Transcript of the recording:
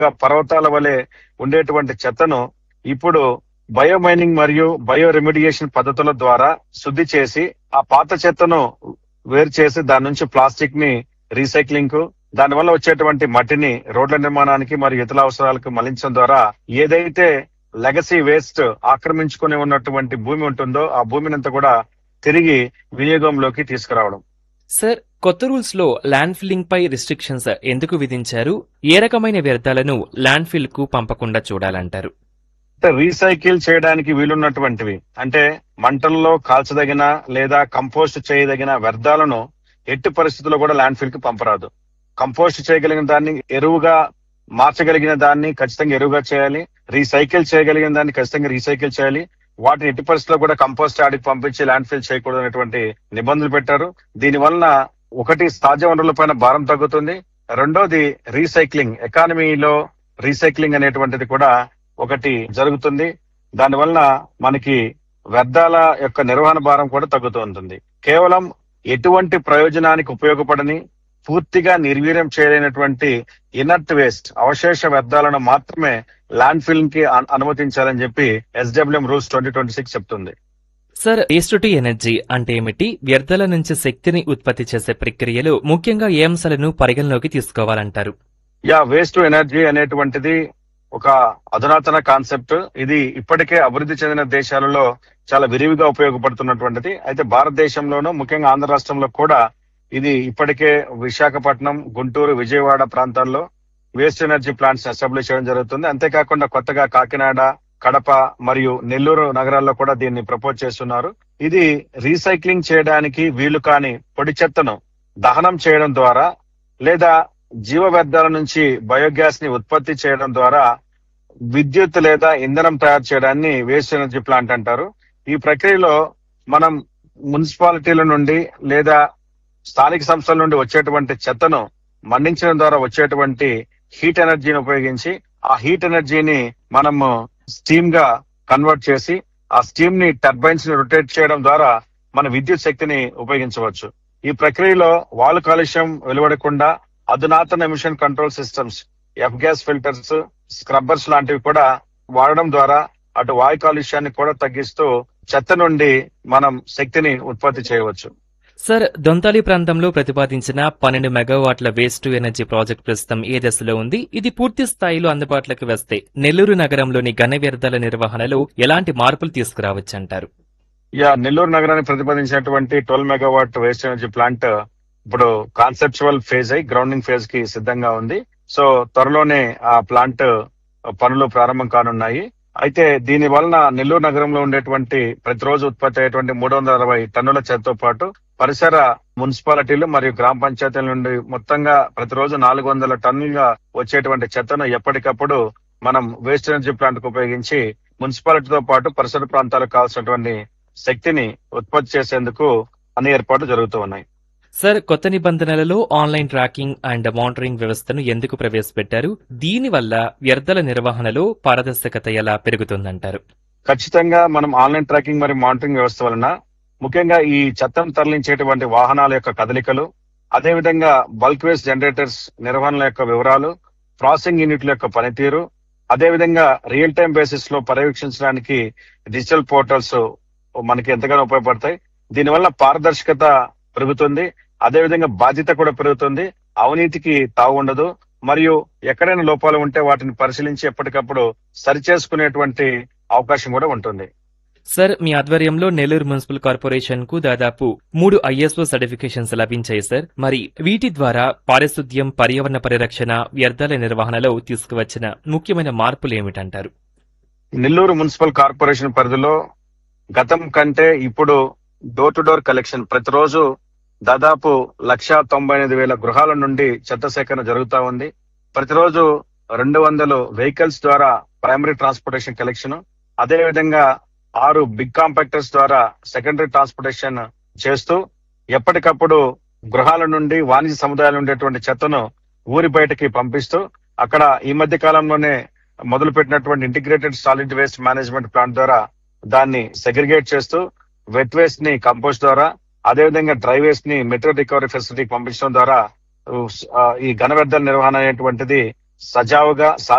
పర్వతాల వలె ఉండేటువంటి చెత్తను ఇప్పుడు బయో మైనింగ్ మరియు బయో రెమిడియేషన్ పద్ధతుల ద్వారా శుద్ధి చేసి ఆ పాత చెత్తను వేరు చేసి దాని నుంచి ప్లాస్టిక్ ని రీసైక్లింగ్ కు దాని వల్ల వచ్చేటువంటి మట్టిని రోడ్ల నిర్మాణానికి మరియు ఇతర అవసరాలకు మళ్లించడం ద్వారా ఏదైతే లెగసీ వేస్ట్ ఆక్రమించుకుని ఉన్నటువంటి భూమి ఉంటుందో ఆ భూమిని అంతా కూడా తిరిగి వినియోగంలోకి తీసుకురావడం సార్ కొత్త రూల్స్ లో ల్యాండ్ ఫిల్లింగ్ పై రిస్ట్రిక్షన్స్ ఎందుకు విధించారు ఏ రకమైన వ్యర్థాలను ల్యాండ్ ఫిల్ కు పంపకుండా చూడాలంటారు అంటే రీసైకిల్ చేయడానికి వీలున్నటువంటివి అంటే మంటల్లో కాల్చదగిన లేదా కంపోస్ట్ చేయదగిన వ్యర్థాలను ఎట్టి పరిస్థితుల్లో కూడా ల్యాండ్ ఫిల్ కి పంపరాదు కంపోస్ట్ చేయగలిగిన దాన్ని ఎరువుగా మార్చగలిగిన దాన్ని ఖచ్చితంగా ఎరువుగా చేయాలి రీసైకిల్ చేయగలిగిన దాన్ని ఖచ్చితంగా రీసైకిల్ చేయాలి వాటిని ఎట్టి పరిస్థితుల్లో కూడా కంపోస్ట్ ఆడికి పంపించి ల్యాండ్ ఫిల్ చేయకూడదు అనేటువంటి నిబంధనలు పెట్టారు దీని వలన ఒకటి సహజ వనరుల పైన భారం తగ్గుతుంది రెండోది రీసైక్లింగ్ ఎకానమీలో రీసైక్లింగ్ అనేటువంటిది కూడా ఒకటి జరుగుతుంది దాని వలన మనకి వ్యర్థాల యొక్క నిర్వహణ భారం కూడా తగ్గుతూ ఉంటుంది కేవలం ఎటువంటి ప్రయోజనానికి ఉపయోగపడని పూర్తిగా నిర్వీర్యం చేయలేనటువంటి ఇనర్ట్ వేస్ట్ అవశేష వ్యర్థాలను మాత్రమే ల్యాండ్ ఫిల్ కి అను- అనుమతించాలని చెప్పి SWM rules twenty twenty six చెప్తుంది సార్ వేస్ట్ టు ఎనర్జీ అంటే ఏమిటి వ్యర్థాల నుంచి శక్తిని ఉత్పత్తి చేసే ప్రక్రియలో ముఖ్యంగా ఏ అంశాలను పరిగణలోకి తీసుకోవాలంటారు యా వేస్ట్ టు ఎనర్జీ అనేటువంటిది ఒక అధునాతన కాన్సెప్ట్ ఇది ఇప్పటికే అభివృద్ధి చెందిన దేశాలలో చాలా విరివిగా ఉపయోగపడుతున్నటువంటిది అయితే భారతదేశంలోనూ ముఖ్యంగా ఆంధ్ర రాష్ట్రంలో కూడా ఇది ఇప్పటికే విశాఖపట్నం గుంటూరు విజయవాడ ప్రాంతాల్లో వేస్ట్ ఎనర్జీ ప్లాంట్స్ ఎస్టాబ్లిష్ చేయడం జరుగుతుంది అంతేకాకుండా కొత్తగా కాకినాడ కడప మరియు నెల్లూరు నగరాల్లో కూడా దీన్ని ప్రపోజ్ చేస్తున్నారు ఇది రీసైక్లింగ్ చేయడానికి వీలు కాని పొడి చెత్తను దహనం చేయడం ద్వారా లేదా జీవ వ్యర్థాల నుంచి బయోగ్యాస్ ని ఉత్పత్తి చేయడం ద్వారా విద్యుత్ లేదా ఇంధనం తయారు చేయడాన్ని వేస్ట్ ఎనర్జీ ప్లాంట్ అంటారు ఈ ప్రక్రియలో మనం మున్సిపాలిటీల నుండి లేదా స్థానిక సంస్థల నుండి వచ్చేటువంటి చెత్తను మండించడం ద్వారా వచ్చేటువంటి హీట్ ఎనర్జీని ఉపయోగించి ఆ హీట్ ఎనర్జీని మనము స్టీమ్ గా కన్వర్ట్ చేసి ఆ స్టీమ్ ని టర్బైన్స్ ని రొటేట్ చేయడం ద్వారా మన విద్యుత్ శక్తిని ఉపయోగించవచ్చు ఈ ప్రక్రియలో వాయు కాలుష్యం వెలువడకుండా అధునాతన ఎమిషన్ కంట్రోల్ సిస్టమ్స్ ఎఫ్ గ్యాస్ ఫిల్టర్స్ స్క్రబ్బర్స్ లాంటివి కూడా వాడడం ద్వారా అటు వాయు కాలుష్యాన్ని కూడా తగ్గిస్తూ చెత్త నుండి మనం శక్తిని ఉత్పత్తి చేయవచ్చు సార్ దొంతాలి ప్రాంతంలో ప్రతిపాదించిన పన్నెండు మెగావాట్ల వేస్ట్ టు ఎనర్జీ ప్రాజెక్ట్ ప్రస్తుతం ఏ దశలో ఉంది ఇది పూర్తి స్థాయిలో అందుబాటులోకి వస్తే నెల్లూరు నగరంలోని ఘన వ్యర్థాల నిర్వహణలో ఎలాంటి మార్పులు తీసుకురావచ్చంటారు యా నెల్లూరు నగరాన్ని ప్రతిపాదించినటువంటి twelve megawatt waste energy plant ఇప్పుడు కాన్సెప్చువల్ ఫేజ్ అయి గ్రౌండింగ్ ఫేజ్ కి సిద్ధంగా ఉంది సో త్వరలోనే ఆ ప్లాంట్ పనులు ప్రారంభం కానున్నాయి అయితే దీని వలన నెల్లూరు నగరంలో ఉండేటువంటి ప్రతిరోజు ఉత్పత్తి అయ్యేటువంటి మూడు వందల అరవై టన్నుల చెత్తతో పాటు పరిసర మున్సిపాలిటీలు మరియు గ్రామ పంచాయతీల నుండి మొత్తంగా ప్రతిరోజు నాలుగు వందల టన్నులుగా వచ్చేటువంటి చెత్తను ఎప్పటికప్పుడు మనం వేస్ట్ ఎనర్జీ ప్లాంట్ కు ఉపయోగించి మున్సిపాలిటీతో పాటు పరిసర ప్రాంతాలకు కావాల్సినటువంటి శక్తిని ఉత్పత్తి చేసేందుకు అన్ని ఏర్పాట్లు జరుగుతూ ఉన్నాయి సార్ కొత్త నిబంధనలలో ఆన్లైన్ ట్రాకింగ్ అండ్ మానిటరింగ్ వ్యవస్థను ఎందుకు ప్రవేశపెట్టారు దీనివల్ల వ్యర్థాల నిర్వహణలో పారదర్శకత ఎలా పెరుగుతుందంటారు ఖచ్చితంగా మనం ఆన్లైన్ ట్రాకింగ్ మరియు మానిటరింగ్ వ్యవస్థ వలన ముఖ్యంగా ఈ చెత్తను తరలించేటువంటి వాహనాల యొక్క కదలికలు అదేవిధంగా బల్క్ వేస్ట్ జనరేటర్స్ నిర్వహణల యొక్క వివరాలు ప్రాసెసింగ్ యూనిట్ల యొక్క పనితీరు అదేవిధంగా రియల్ టైం బేసిస్ లో పర్యవేక్షించడానికి డిజిటల్ పోర్టల్స్ మనకి ఎంతగానో ఉపయోగపడతాయి దీనివల్ల పారదర్శకత పెరుగుతుంది అదేవిధంగా బాధ్యత కూడా పెరుగుతుంది అవినీతికి తావు ఉండదు మరియు ఎక్కడైనా లోపాలు ఉంటే వాటిని పరిశీలించి ఎప్పటికప్పుడు సరిచేసుకునేటువంటి అవకాశం కూడా ఉంటుంది సార్ మీ ఆధ్వర్యంలో నెల్లూరు మున్సిపల్ కార్పొరేషన్ కు దాదాపు మూడు ఐఎస్ఓ సర్టిఫికేషన్స్ లభించాయి సార్ మరి వీటి ద్వారా పారిశుద్ధ్యం పర్యావరణ పరిరక్షణ వ్యర్థాల నిర్వహణలో తీసుకువచ్చిన ముఖ్యమైన మార్పులు ఏమిటంటారు నెల్లూరు మున్సిపల్ కార్పొరేషన్ పరిధిలో గతం కంటే ఇప్పుడు డోర్ టు డోర్ కలెక్షన్ ప్రతిరోజు దాదాపు లక్ష తొంభై ఎనిమిది వేల గృహాల నుండి చెత్త సేకరణ జరుగుతా ఉంది ప్రతిరోజు రెండు వందలు వెహికల్స్ ద్వారా ప్రైమరీ ట్రాన్స్పోర్టేషన్ కలెక్షన్ అదే విధంగా ఆరు బిగ్ కాంపాక్టర్స్ ద్వారా సెకండరీ ట్రాన్స్పోర్టేషన్ చేస్తూ ఎప్పటికప్పుడు గృహాల నుండి వాణిజ్య సముదాయాలు ఉండేటువంటి చెత్తను ఊరి బయటకి పంపిస్తూ అక్కడ ఈ మధ్య కాలంలోనే మొదలు పెట్టినటువంటి integrated solid waste management plant ద్వారా దాన్ని సెగ్రిగేట్ చేస్తూ వెట్ వేస్ట్ ని కంపోస్ట్ ద్వారా అదేవిధంగా డ్రై వేస్ట్ ని మెటీరియల్ రికవరీ ఫెసిలిటీకి పంపించడం ద్వారా ఉ, ఆ, ఈ ఘన వ్యర్థాల నిర్వహణ అనేటువంటిది సజావుగా